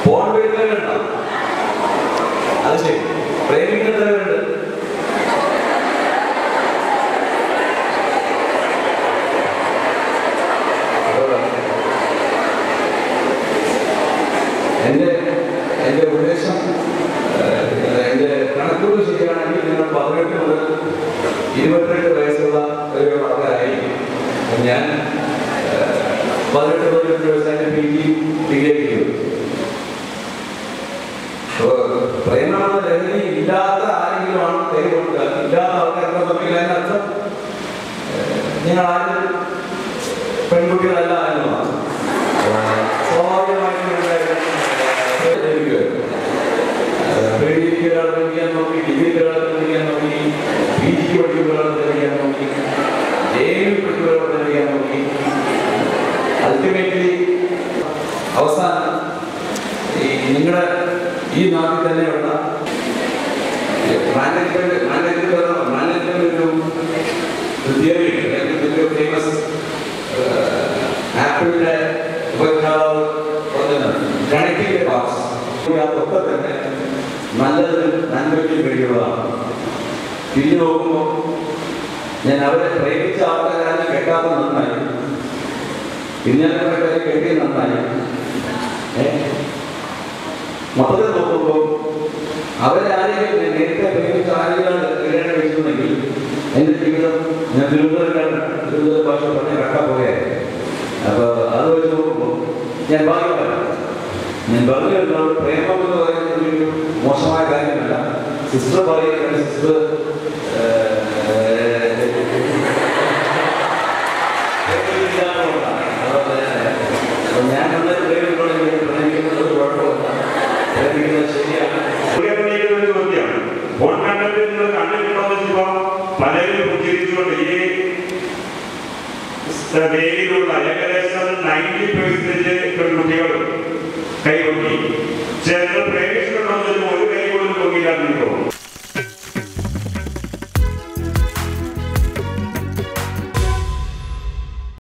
Phone വരുന്നവരുണ്ടോ അത് ശരി പ്രേമിക്കുന്നവരുണ്ട് എൻ്റെ എൻ്റെ ഉദ്ദേശം ഏഹ്, എൻ്റെ കണക്കുകൾ ശരിയാണെങ്കിൽ നിങ്ങൾ പതിനെട്ട് മുതൽ ഇരുപത്തിരണ്ട് വയസ്സുള്ള ഒരു ആൾക്കാരായിരിക്കും അപ്പം ഞാൻ ഏഹ്, പതിനെട്ട് പതിനെട്ട് വയസ്സായിട്ട് പി ജി ഡിഗ്രി ചെയ്തു അപ്പോൾ പ്രേമെന്ന ലഹരി ഇല്ലാത്ത ആരെങ്കിലും ആണ് പേര് കൊടുക്കുക ഇല്ലാത്ത ആൾക്കാർക്ക് തമ്മിൽ അതിനർത്ഥം ഏഹ്, നിങ്ങൾ ആരും പെൺകുട്ടികളല്ല എന്നുള്ളതാണ് സ്വാഭാവികമായിട്ടും ഇവിടെ, ഏഹ്, ലഭിക്കുമായിരുന്നു. ഏഹ്, പ്രീഡിഗ്രിക്ക് ഒരാൾ പഠിക്കാൻ നോക്കി ഡിഗ്രിക്ക് ഒരാൾ പഠിക്കാൻ നോക്കി പി ജിക്ക് പഠിക്കുന്ന ഒരാൾ പഠിക്കാൻ നോക്കി ജയിലിൽ പഠിക്കുന്ന ഒരാൾ പഠിക്കാൻ നോക്കി അൾട്ടിമേറ്റ്ലി അവസാനം ഈ നിങ്ങളുടെ ഈ നാട്ടിൽ തന്നെയുള്ള മാനേജ്മെന്റ് മാനേജ്മെന്റ് മാനേജ്മെന്റ് ഒരു തിയറി ഉണ്ട് ഫേമസ് ആപ്പിളിന്റെ ഉപജ്ഞാതാവ് പറഞ്ഞത് കണക്റ്റിംഗ് പാർട്സ് അതൊക്കെ തന്നെ നല്ലത് നന്മയ്ക്ക് വേണ്ടിയുള്ളതാണ് തിരിഞ്ഞു നോക്കുമ്പോൾ ഞാൻ അവരെ പ്രേമിച്ച ആൾക്കാരെ കേൾക്കാത്ത നന്നായി പിന്നാലെ കെട്ടിയ നന്നായി ഏ? മൊത്തത്തിൽ നോക്കുമ്പോൾ അവരെ ആരെങ്കിലും ഞാൻ നേരത്തെ പ്രേമിച്ച ആരെങ്കിലും കല്യാണം കഴിക്കുന്നെങ്കിൽ എൻ്റെ ജീവിതം ഞാൻ തിരുവനന്തപുരം തിരുവനന്തപുരം ഭാഷ പറഞ്ഞ കട്ട പോലെയായി അപ്പോൾ അത് വെച്ച് നോക്കുമ്പോൾ ഞാൻ ഭാഗ്യമാണ് ഞാൻ പറഞ്ഞു വരുന്നത് പ്രേമം എന്ന് പറയുന്നത് ഒരു മോശമായ കാര്യമല്ല സിസ്റ്റർ പറയുന്നത് സിസ്റ്റർ ഞാൻ നന്നായി പ്രേമിക്കണമെങ്കിൽ പ്രേമിക്കുന്നത് ഒരു കുഴപ്പമില്ല പ്രേമിക്കുന്നത് ശരിയാണ് ഉയർന്നിരിക്കുന്ന ഒരു ചോദ്യം ഫോൺ കണ്ടിട്ട് നിങ്ങൾ കണ്ടിട്ടുണ്ടോന്ന് വെച്ചപ്പോ പലരും പുഞ്ചിരിച്ചുകൊണ്ട് ഈ വേദിയിലുള്ള ഏകദേശം നയൻറ്റി പെർസെന്റേജ്